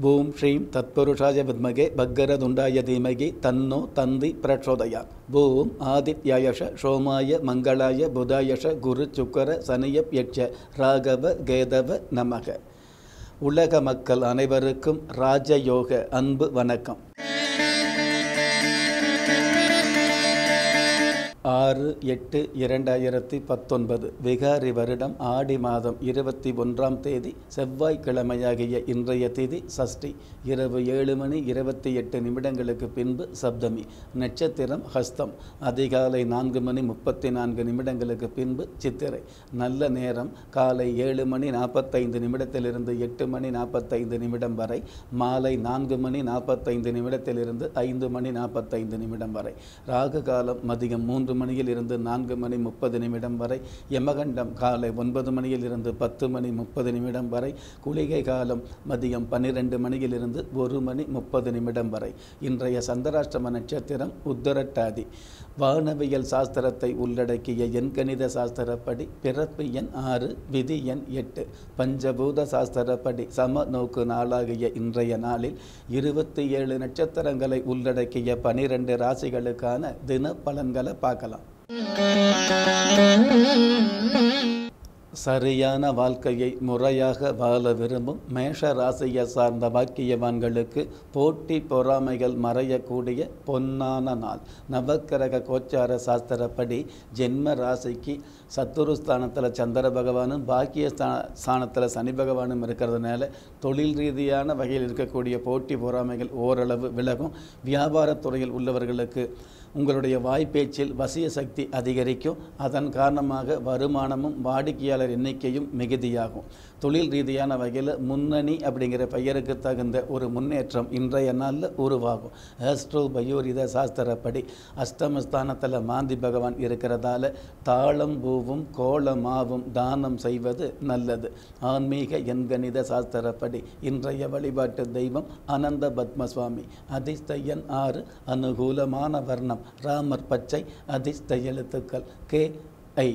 ஓம் ஸ்ரீம் தத்புருஷாய வித்மகே பக்கரதுண்டாய தீமகி தன்னோ தந்தி பிரச்சோதயாத் ஓம் ஆதித்யாயஷ சோமாய மங்களாய புதாயஷ குரு சுக்கர சனியப் யட்ச ராகவ கேதவ நமக உலக மக்கள் அனைவருக்கும் ராஜயோக அன்பு வணக்கம் ஆறு எட்டு இரண்டாயிரத்தி பத்தொன்பது விகாரி வருடம் ஆடி மாதம் இருபத்தி ஒன்றாம் தேதி செவ்வாய்க்கிழமையாகிய இன்றைய திதி சஷ்டி இரவு ஏழு மணி இருபத்தி எட்டு நிமிடங்களுக்கு பின்பு சப்தமி நட்சத்திரம் ஹஸ்தம் அதிகாலை நான்கு மணி முப்பத்தி நான்கு நிமிடங்களுக்கு பின்பு சித்திரை நல்ல நேரம் காலை ஏழு மணி நாற்பத்தைந்து நிமிடத்திலிருந்து எட்டு மணி நாற்பத்தைந்து நிமிடம் வரை மாலை நான்கு மணி நாற்பத்தைந்து நிமிடத்திலிருந்து ஐந்து மணி நாற்பத்தைந்து நிமிடம் வரை ராகு காலம் மதியம் மூன்று மணியில் இருந்து நான்கு மணி முப்பது நிமிடம் வரை யமகண்டம் காலை ஒன்பது மணியில் இருந்து பத்து மணி முப்பது நிமிடம் வரை குளிகை காலம் மதியம் பன்னிரெண்டு மணியிலிருந்து ஒரு மணி முப்பது நிமிடம் வரை இன்றைய சந்திராஷ்டம நட்சத்திரம் உத்தரட்டாதி வானவியல் சாஸ்திரத்தை உள்ளடக்கிய எண்கணித சாஸ்திரப்படி பிறப்பு எண் ஆறு விதி எண் எட்டு பஞ்சபூத சாஸ்திரப்படி சம நோக்கு நாளாகிய இன்றைய நாளில் இருபத்தி ஏழு நட்சத்திரங்களை உள்ளடக்கிய பனிரெண்டு ராசிகளுக்கான தின பலன்களை பார்க்கலாம் சரியான வாழ்க்கையை முறையாக வாழ விரும்பும் மேஷ ராசியை சார்ந்த வாக்கியவான்களுக்கு போட்டி பொறாமைகள் மறையக்கூடிய பொன்னான நாள் நவக்கிரக கோச்சார சாஸ்திரப்படி ஜென்ம ராசிக்கு சத்துருஸ்தானத்தில் சந்திர பகவானும் பாக்கிய ஸ்தானத்தில் சனி பகவானும் இருக்கிறதுனால தொழில் ரீதியான வகையில் இருக்கக்கூடிய போட்டி பொறாமைகள் ஓரளவு விலகும் வியாபாரத்துறையில் உள்ளவர்களுக்கு உங்களுடைய வாய்ப்பேச்சில் வசிய சக்தி அதிகரிக்கும் அதன் காரணமாக வருமானமும் வாடிக்கையாளர் எண்ணிக்கையும் மிகுதியாகும் தொழில் ரீதியான வகையில் முன்னணி அப்படிங்கிற பெயருக்கு தகுந்த ஒரு முன்னேற்றம் இன்றைய நாளில் உருவாகும் ஆஸ்ட்ரோ பயோரித சாஸ்திரப்படி அஷ்டமஸ்தானத்தில் மாந்தி பகவான் இருக்கிறதால தாளம் பூவும் கோலமாவும் தானம் செய்வது நல்லது ஆன்மீக எண்கணித சாஸ்திரப்படி இன்றைய வழிபாட்டு தெய்வம் அனந்த பத்மசுவாமி அதிர்ஷ்ட எண் ஆறு அனுகூலமான வர்ணம் ராமர் பச்சை அதிர்ஷ்ட எழுத்துக்கள் கே ஐ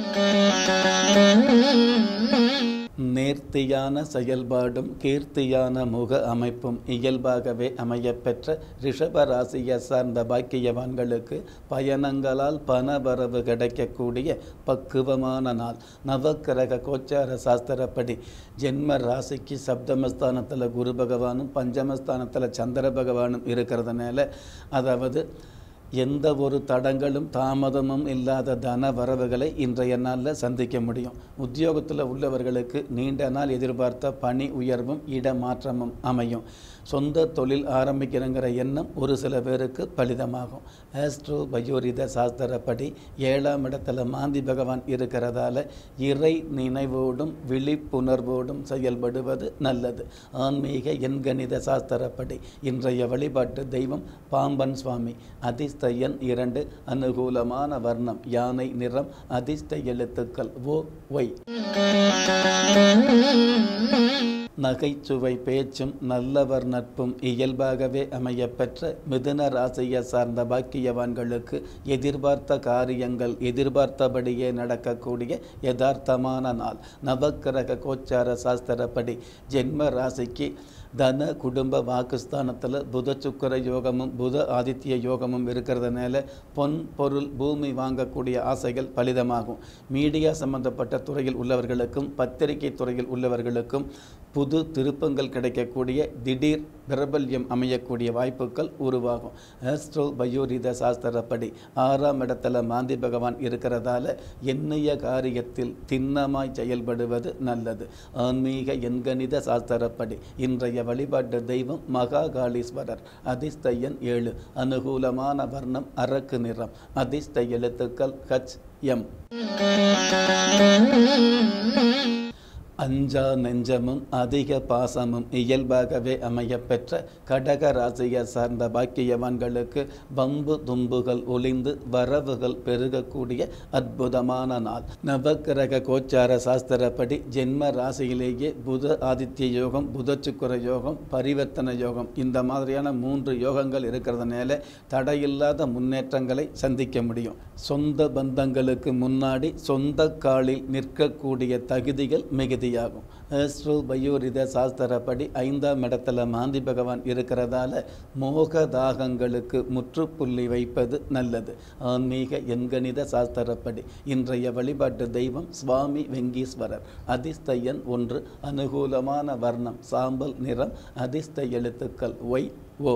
நேர்த்தியான செயல்பாடும் கீர்த்தியான முக அமைப்பும் இயல்பாகவே அமையப்பெற்ற ரிஷப ராசியை சார்ந்த பாக்கியவான்களுக்கு பயணங்களால் பணவரவு கிடைக்கக்கூடிய பக்குவமான நாள் நவக்கிரக கோச்சார சாஸ்திரப்படி ஜென்ம ராசிக்கு சப்தமஸ்தானத்தில் குரு பகவானும் பஞ்சமஸ்தானத்தில் சந்திர பகவானும் இருக்கிறதுனால அதாவது எந்த ஒரு தடங்களும் தாமதமும் இல்லாத தன வரவுகளை இன்றைய நாளில் சந்திக்க முடியும் உத்தியோகத்தில் உள்ளவர்களுக்கு நீண்ட நாள் எதிர்பார்த்த பணி உயர்வும் இடமாற்றமும் அமையும் சொந்த தொழில் ஆரம்பிக்கிறங்கிற எண்ணம் ஒரு சில பேருக்கு பலிதமாகும் ஆஸ்ட்ரோ பயோரித சாஸ்திரப்படி ஏழாம் இடத்துல மாந்தி பகவான் இருக்கிறதால இறை நினைவோடும் விழிப்புணர்வோடும் செயல்படுவது நல்லது ஆன்மீக எண்கணித சாஸ்திரப்படி இன்றைய வழிபாட்டு தெய்வம் பாம்பன் சுவாமி அதிர்ஷ்ட எண் இரண்டு அனுகூலமான வர்ணம் யானை நிறம் அதிர்ஷ்ட எழுத்துக்கள் ஓ ஒய் நகைச்சுவை பேச்சும் நல்லவர் நட்பும் இயல்பாகவே அமையப்பெற்ற மிதுன ராசியை சார்ந்த பாக்கியவான்களுக்கு எதிர்பார்த்த காரியங்கள் எதிர்பார்த்தபடியே நடக்கக்கூடிய யதார்த்தமான நாள் நவக்கிரக கோச்சார சாஸ்திரப்படி ஜென்ம ராசிக்கு தன குடும்ப வாக்குஸ்தானத்தில் புத சுக்கர யோகமும் புத ஆதித்ய யோகமும் இருக்கிறதுனால பொன் பொருள் பூமி வாங்கக்கூடிய ஆசைகள் பலிதமாகும் மீடியா சம்பந்தப்பட்ட துறையில் உள்ளவர்களுக்கும் பத்திரிகை துறையில் உள்ளவர்களுக்கும் புது திருப்பங்கள் கிடைக்கக்கூடிய திடீர் பிரபல்யம் அமையக்கூடிய வாய்ப்புகள் உருவாகும் ஆஸ்ட்ரோ பயோரித சாஸ்திரப்படி ஆறாம் இடத்துல மாந்தி பகவான் இருக்கிறதால எண்ணிய காரியத்தில் திண்ணமாய் செயல்படுவது நல்லது ஆன்மீக எண்கணித சாஸ்திரப்படி இன்றைய வழிபாட்டு தெய்வம் மகாகாளீஸ்வரர் அதிர்ஷ்ட எண் ஏழு அனுகூலமான வர்ணம் அரக்கு நிறம் அதிர்ஷ்ட எழுத்துக்கள் ஹச் எம் அஞ்சா நெஞ்சமும் அதிக பாசமும் இயல்பாகவே அமையப்பெற்ற கடக ராசியை சார்ந்த பாக்கியவான்களுக்கு வம்பு தும்புகள் ஒளிந்து வரவுகள் பெருகக்கூடிய அற்புதமான நாள் நவக்கிரக கோச்சார சாஸ்திரப்படி ஜென்ம ராசியிலேயே புத ஆதித்ய யோகம் புத சுக்கர யோகம் பரிவர்த்தன யோகம் இந்த மாதிரியான மூன்று யோகங்கள் இருக்கிறதுனால தடையில்லாத முன்னேற்றங்களை சந்திக்க முடியும் சொந்த பந்தங்களுக்கு முன்னாடி சொந்த காலில் நிற்கக்கூடிய தகுதிகள் மிகுதியாகும் ஆஸ்ட்ரோ பயோரித சாஸ்திரப்படி ஐந்தாம் இடத்துல மாந்தி பகவான் இருக்கிறதால மோக தாகங்களுக்கு முற்றுப்புள்ளி வைப்பது நல்லது ஆன்மீக எண்கணித சாஸ்திரப்படி இன்றைய வழிபாட்டு தெய்வம் சுவாமி வெங்கீஸ்வரர் அதிர்ஷ்ட எண் ஒன்று அனுகூலமான வர்ணம் சாம்பல் நிறம் அதிர்ஷ்ட எழுத்துக்கள் ஒய் ஓ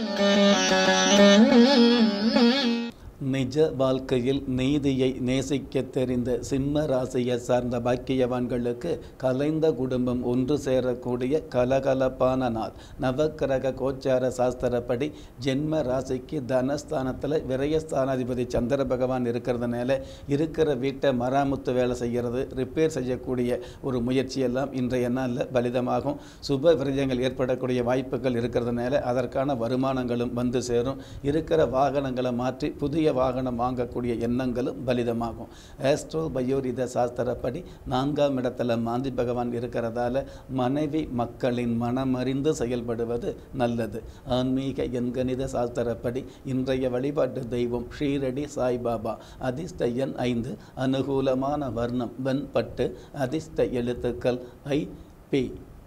நிஜ வாழ்க்கையில் நீதியை நேசிக்க தெரிந்த சிம்ம ராசியை சார்ந்த பாக்கியவான்களுக்கு கலைந்த குடும்பம் ஒன்று சேரக்கூடிய கலகலப்பான நாள் நவக்கிரக கோச்சார சாஸ்திரப்படி ஜென்ம ராசிக்கு தனஸ்தானத்தில் விரயஸ்தானாதிபதி சந்திர பகவான் இருக்கிறதுனால இருக்கிற வீட்டை மராமத்து வேலை செய்கிறது ரிப்பேர் செய்யக்கூடிய ஒரு முயற்சியெல்லாம் இன்றைய நாளில் பலிதமாகும் சுப விரயங்கள் ஏற்படக்கூடிய வாய்ப்புகள் இருக்கிறதுனால அதற்கான வருமானங்களும் வந்து சேரும் இருக்கிற வாகனங்களை மாற்றி புதிய வாகனம் வாங்கக்கூடிய எண்ணங்களும் பலிதமாகும் ஆஸ்ட்ரோ பயோரித சாஸ்திரப்படி நான்காம் இடத்துல மாந்தி பகவான் இருக்கிறதால மனைவி மக்களின் மனமறிந்து செயல்படுவது நல்லது ஆன்மீக எண்கணித சாஸ்திரப்படி இன்றைய வழிபாட்டு தெய்வம் ஷீரடி சாய்பாபா அதிர்ஷ்ட எண் ஐந்து அனுகூலமான வர்ணம் வெண்பட்டு அதிர்ஷ்ட எழுத்துக்கள் ஐ பி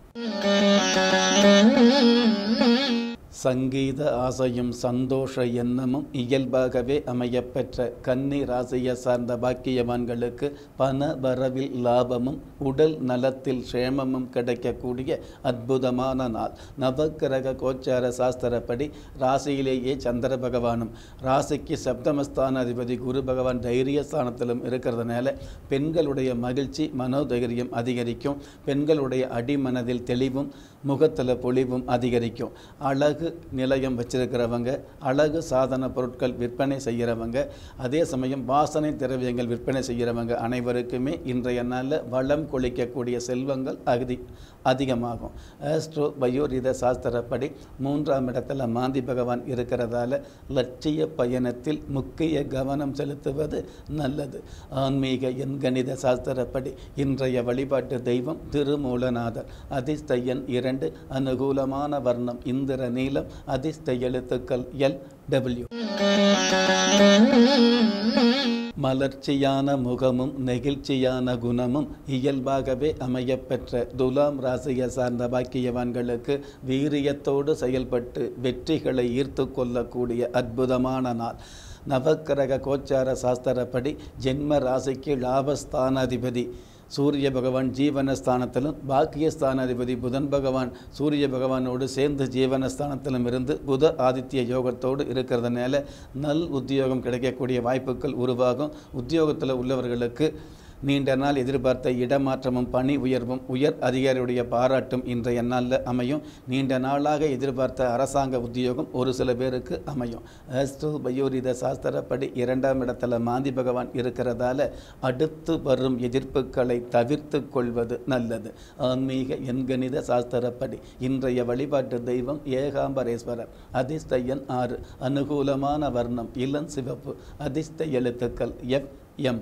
சங்கீத ஆசையும் சந்தோஷ எண்ணமும் இயல்பாகவே அமையப்பெற்ற கன்னி ராசியை சார்ந்த பாக்கியவான்களுக்கு பண வரவில் லாபமும் உடல் நலத்தில் க்ஷேமமும் கிடைக்கக்கூடிய அற்புதமான நாள் நவக்கிரக கோச்சார சாஸ்திரப்படி ராசியிலேயே சந்திர பகவானும் ராசிக்கு சப்தமஸ்தானாதிபதி குரு பகவான் தைரியஸ்தானத்திலும் இருக்கிறதுனால பெண்களுடைய மகிழ்ச்சி மனோதைரியம் அதிகரிக்கும் பெண்களுடைய அடிமனதில் தெளிவும் முகத்தில் பொலிவும் அதிகரிக்கும் அழகு நிலையம் வச்சிருக்கிறவங்க அழகு சாதன பொருட்கள் விற்பனை செய்கிறவங்க அதே சமயம் வாசனை திரவியங்கள் விற்பனை செய்கிறவங்க அனைவருக்குமே இன்றைய நாளில் வளம் கொளிக்கக்கூடிய செல்வங்கள் அகதி அதிகமாகும் ஆஸ்ட்ரோ பயோரித சாஸ்திரப்படி மூன்றாம் இடத்துல மாந்தி பகவான் இருக்கிறதால லட்சிய பயணத்தில் முக்கிய கவனம் செலுத்துவது நல்லது ஆன்மீக எண்கணித சாஸ்திரப்படி இன்றைய வழிபாட்டு தெய்வம் திருமூலநாதர் அதிர்ஷ்ட எண் இரண்டு அனுகூலமான வர்ணம் இந்திர நீலம் அதிர்ஷ்ட எழுத்துக்கள் எல் டபிள்யூ மலர்ச்சியான முகமும் நெகிழ்ச்சியான குணமும் இயல்பாகவே அமையப்பெற்ற துலாம் ராசியை சார்ந்த பாக்கியவான்களுக்கு வீரியத்தோடு செயல்பட்டு வெற்றிகளை ஈர்த்து கொள்ளக்கூடிய அற்புதமான நாள் நவக்கிரக கோச்சார சாஸ்திரப்படி ஜென்ம ராசிக்கு லாபஸ்தானாதிபதி சூரிய பகவான் ஜீவனஸ்தானத்திலும் பாக்கியஸ்தானாதிபதி புதன் பகவான் சூரிய பகவானோடு சேர்ந்து ஜீவனஸ்தானத்திலும் இருந்து புத ஆதித்ய யோகத்தோடு இருக்கிறதுனால நல் உத்தியோகம் கிடைக்கக்கூடிய வாய்ப்புகள் உருவாகும் உத்தியோகத்தில் உள்ளவர்களுக்கு நீண்ட நாள் எதிர்பார்த்த இடமாற்றமும் பணி உயர்வும் உயர் அதிகாரியுடைய பாராட்டும் இன்றைய நாளில் அமையும் நீண்ட நாளாக எதிர்பார்த்த அரசாங்க உத்தியோகம் ஒரு சில பேருக்கு அமையும் ஆஸ்ட்ரோ பயோரித சாஸ்திரப்படி இரண்டாம் இடத்துல மாந்தி பகவான் இருக்கிறதால அடுத்து வரும் எதிர்ப்புகளை தவிர்த்து கொள்வது நல்லது ஆன்மீக எண்கணித சாஸ்திரப்படி இன்றைய வழிபாட்டு தெய்வம் ஏகாம்பரேஸ்வரர் அதிர்ஷ்ட எண் ஆறு அனுகூலமான வர்ணம் இளம் சிவப்பு அதிர்ஷ்ட எழுத்துக்கள் எஃப் எம்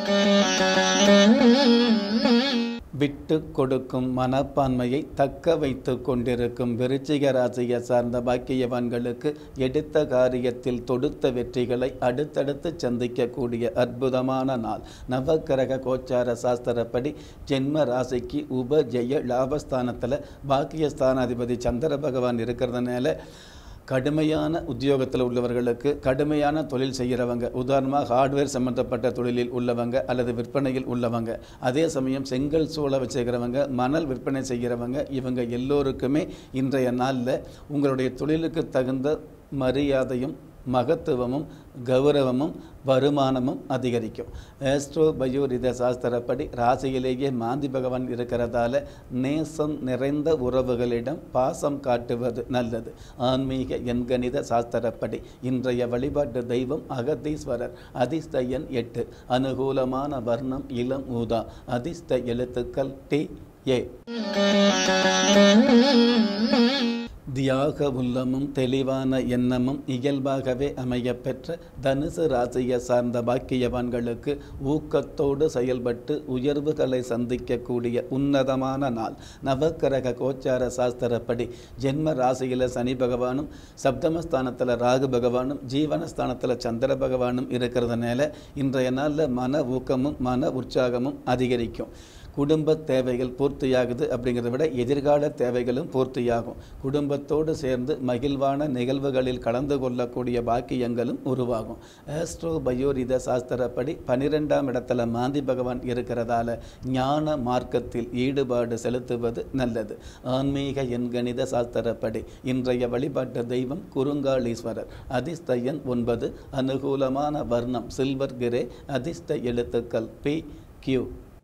விட்டு கொடுக்கும் மனப்பான்மையை தக்க வைத்து கொண்டிருக்கும் விருச்சிக ராசியை சார்ந்த பாக்கியவான்களுக்கு எடுத்த காரியத்தில் தொடுத்த வெற்றிகளை அடுத்தடுத்து சந்திக்கக்கூடிய அற்புதமான நாள் நவக்கிரக கோச்சார சாஸ்திரப்படி ஜென்ம ராசிக்கு உப ஜெய லாபஸ்தானத்தில் பாக்கியஸ்தானாதிபதி சந்திர பகவான் இருக்கிறதுனால கடுமையான உத்தியோகத்தில் உள்ளவர்களுக்கு கடுமையான தொழில் செய்கிறவங்க உதாரணமாக ஹார்ட்வேர் சம்மந்தப்பட்ட தொழிலில் உள்ளவங்க அல்லது விற்பனையில் உள்ளவங்க அதே சமயம் செங்கல் சூளை வச்சுக்கிறவங்க மணல் விற்பனை செய்கிறவங்க இவங்க எல்லோருக்குமே இன்றைய நாளில் உங்களுடைய தொழிலுக்கு தகுந்த மரியாதையும் மகத்துவமும் கௌரவமும் வருமானமும் அதிகரிக்கும் ஆஸ்ட்ரோ பயோரித சாஸ்திரப்படி ராசியிலேயே மாந்தி பகவான் இருக்கிறதால நேசம் நிறைந்த உறவுகளிடம் பாசம் காட்டுவது நல்லது ஆன்மீக எண்கணித சாஸ்திரப்படி இன்றைய வழிபாட்டு தெய்வம் அகத்தீஸ்வரர் அதிர்ஷ்ட எண் எட்டு அனுகூலமான வர்ணம் இளம் ஊதா அதிர்ஷ்ட எழுத்துக்கள் டி ஏ தியாக உள்ளமும் தெளிவான எண்ணமும் இயல்பாகவே அமையப்பெற்ற தனுசு ராசியை சார்ந்த பாக்கியவான்களுக்கு ஊக்கத்தோடு செயல்பட்டு உயர்வுகளை சந்திக்கக்கூடிய உன்னதமான நாள் நவக்கிரக கோச்சார சாஸ்திரப்படி ஜென்ம ராசியில் சனி பகவானும் சப்தமஸ்தானத்தில் ராகு பகவானும் ஜீவனஸ்தானத்தில் சந்திர பகவானும் இருக்கிறதுனால இன்றைய நாளில் மன ஊக்கமும் மன உற்சாகமும் அதிகரிக்கும் குடும்ப தேவைகள் பூர்த்தியாகுது அப்படிங்கிறத விட எதிர்கால தேவைகளும் பூர்த்தியாகும் குடும்பத்தோடு சேர்ந்து மகிழ்வான நிகழ்வுகளில் கலந்து கொள்ளக்கூடிய பாக்கியங்களும் உருவாகும் ஆஸ்ட்ரோ பயோரித சாஸ்திரப்படி பனிரெண்டாம் இடத்துல மாந்தி பகவான் இருக்கிறதால ஞான மார்க்கத்தில் ஈடுபாடு செலுத்துவது நல்லது ஆன்மீக எண்கணித சாஸ்திரப்படி இன்றைய வழிபாட்டு தெய்வம் குறுங்காளீஸ்வரர் அதிர்ஷ்ட எண் ஒன்பது அனுகூலமான வர்ணம் சில்வர் கிரே அதிர்ஷ்ட எழுத்துக்கள் பி கியூ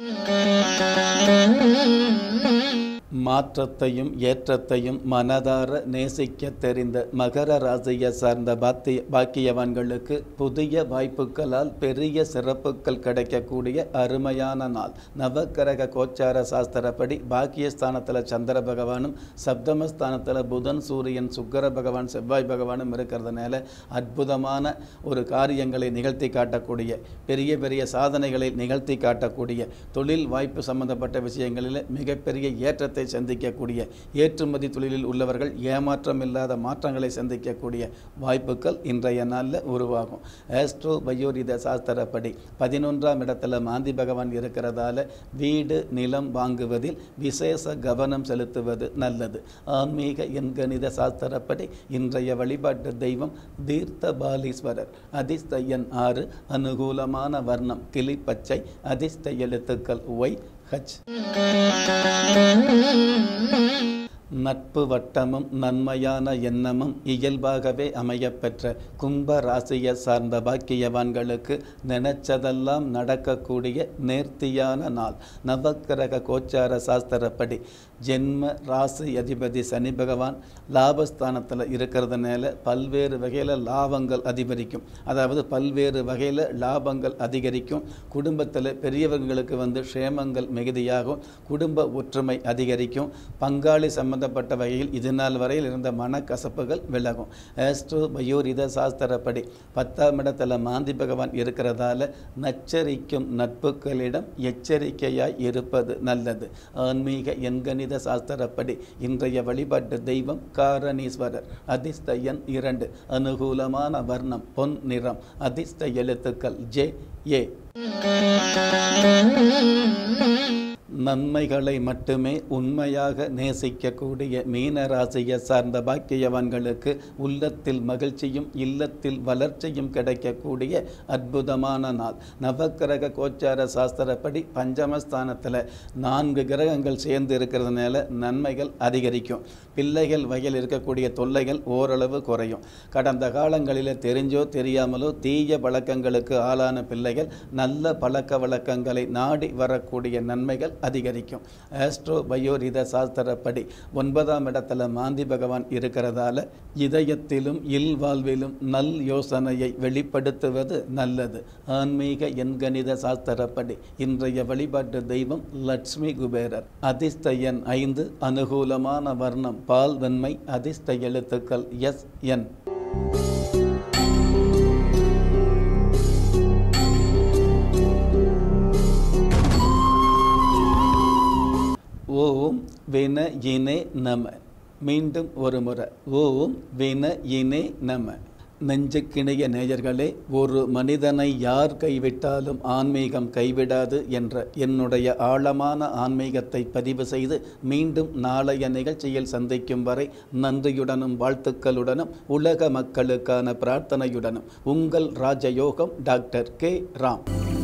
மாற்றத்தையும் ஏற்றத்தையும் மனதார நேசிக்க தெரிந்த மகர ராசியை சார்ந்த பாத்திய பாக்கியவான்களுக்கு புதிய வாய்ப்புகளால் பெரிய சிறப்புகள் கிடைக்கக்கூடிய அருமையான நாள் நவக்கிரக கோச்சார சாஸ்திரப்படி பாக்கியஸ்தானத்தில் சந்திர பகவானும் சப்தமஸ்தானத்தில் புதன் சூரியன் சுக்கர பகவான் செவ்வாய் பகவானும் இருக்கிறதுனால அற்புதமான ஒரு காரியங்களை நிகழ்த்தி காட்டக்கூடிய பெரிய பெரிய சாதனைகளை நிகழ்த்தி காட்டக்கூடிய தொழில் வாய்ப்பு சம்பந்தப்பட்ட விஷயங்களில் மிகப்பெரிய ஏற்றத்தை சந்திக்கக்கூடிய ஏற்றுமதி தொழிலில் உள்ளவர்கள் ஏமாற்றம் இல்லாத மாற்றங்களை சந்திக்கக்கூடிய வாய்ப்புகள் இன்றைய நாளில் உருவாகும் ஆஸ்ட்ரோ பயோரித சாஸ்திரப்படி பதினொன்றாம் இடத்துல மாந்தி பகவான் இருக்கிறதால வீடு நிலம் வாங்குவதில் விசேஷ கவனம் செலுத்துவது நல்லது ஆன்மீக எண்கணித சாஸ்திரப்படி இன்றைய வழிபாட்டு தெய்வம் தீர்த்த பாலீஸ்வரர் அதிர்ஷ்ட எண் ஆறு அனுகூலமான வர்ணம் கிளிப்பச்சை அதிர்ஷ்ட எழுத்துக்கள் ஒய் ஹச் நட்பு வட்டமும் நன்மையான எண்ணமும் இயல்பாகவே அமையப்பெற்ற கும்ப ராசியை சார்ந்த பாக்கியவான்களுக்கு நினைச்சதெல்லாம் நடக்கக்கூடிய நேர்த்தியான நாள் நவக்கிரக கோச்சார சாஸ்திரப்படி ஜென்ம ராசி அதிபதி சனி பகவான் லாபஸ்தானத்தில் இருக்கிறதுனால பல்வேறு வகையில் லாபங்கள் அதிகரிக்கும் அதாவது பல்வேறு வகையில் லாபங்கள் அதிகரிக்கும் குடும்பத்தில் பெரியவங்களுக்கு வந்து க்ஷேமங்கள் மிகுதியாகும் குடும்ப ஒற்றுமை அதிகரிக்கும் பங்காளி சம்பந்தப்பட்ட வகையில் இது நாள் வரையில் இருந்த மனக்கசப்புகள் விலகும் ஆஸ்ட்ரோ பயோரித சாஸ்திரப்படி பத்தாம் இடத்துல மாந்தி பகவான் இருக்கிறதால நச்சரிக்கும் நட்புகளிடம் எச்சரிக்கையாய் இருப்பது நல்லது ஆன்மீக எண்கணித சாஸ்திரப்படி இன்றைய வழிபாட்டு தெய்வம் காரணீஸ்வரர் அதிர்ஷ்ட எண் இரண்டு அனுகூலமான வர்ணம் பொன் நிறம் அதிர்ஷ்ட எழுத்துக்கள் ஜே ஏ நன்மைகளை மட்டுமே உண்மையாக நேசிக்கக்கூடிய மீன ராசியை சார்ந்த பாக்கியவான்களுக்கு உள்ளத்தில் மகிழ்ச்சியும் இல்லத்தில் வளர்ச்சியும் கிடைக்கக்கூடிய அற்புதமான நாள் நவக்கிரக கோச்சார சாஸ்திரப்படி பஞ்சமஸ்தானத்தில் நான்கு கிரகங்கள் சேர்ந்து இருக்கிறதுனால நன்மைகள் அதிகரிக்கும் பிள்ளைகள் வகையில் இருக்கக்கூடிய தொல்லைகள் ஓரளவு குறையும் கடந்த காலங்களில் தெரிஞ்சோ தெரியாமலோ தீய பழக்கங்களுக்கு ஆளான பிள்ளைகள் நல்ல பழக்க வழக்கங்களை நாடி வரக்கூடிய நன்மைகள் அதிகரிக்கும் ஆஸ்ட்ரோ பயோரித சாஸ்திரப்படி ஒன்பதாம் இடத்துல மாந்தி பகவான் இருக்கிறதால இதயத்திலும் இல்வாழ்விலும் நல் யோசனையை வெளிப்படுத்துவது நல்லது ஆன்மீக எண்கணித சாஸ்திரப்படி இன்றைய வழிபாட்டு தெய்வம் லட்சுமி குபேரர் அதிர்ஷ்ட எண் ஐந்து அனுகூலமான வர்ணம் பால் வெண்மை அதிர்ஷ்ட எழுத்துக்கள் எஸ் என் ஓம் வின இனே நம மீண்டும் ஒரு முறை ஓம் வின இனே நம நெஞ்சுக்கிணைய நேயர்களே ஒரு மனிதனை யார் கைவிட்டாலும் ஆன்மீகம் கைவிடாது என்ற என்னுடைய ஆழமான ஆன்மீகத்தை பதிவு செய்து மீண்டும் நாளைய நிகழ்ச்சியில் சந்திக்கும் வரை நன்றியுடனும் வாழ்த்துக்களுடனும் உலக மக்களுக்கான பிரார்த்தனையுடனும் உங்கள் ராஜயோகம் டாக்டர் கே ராம்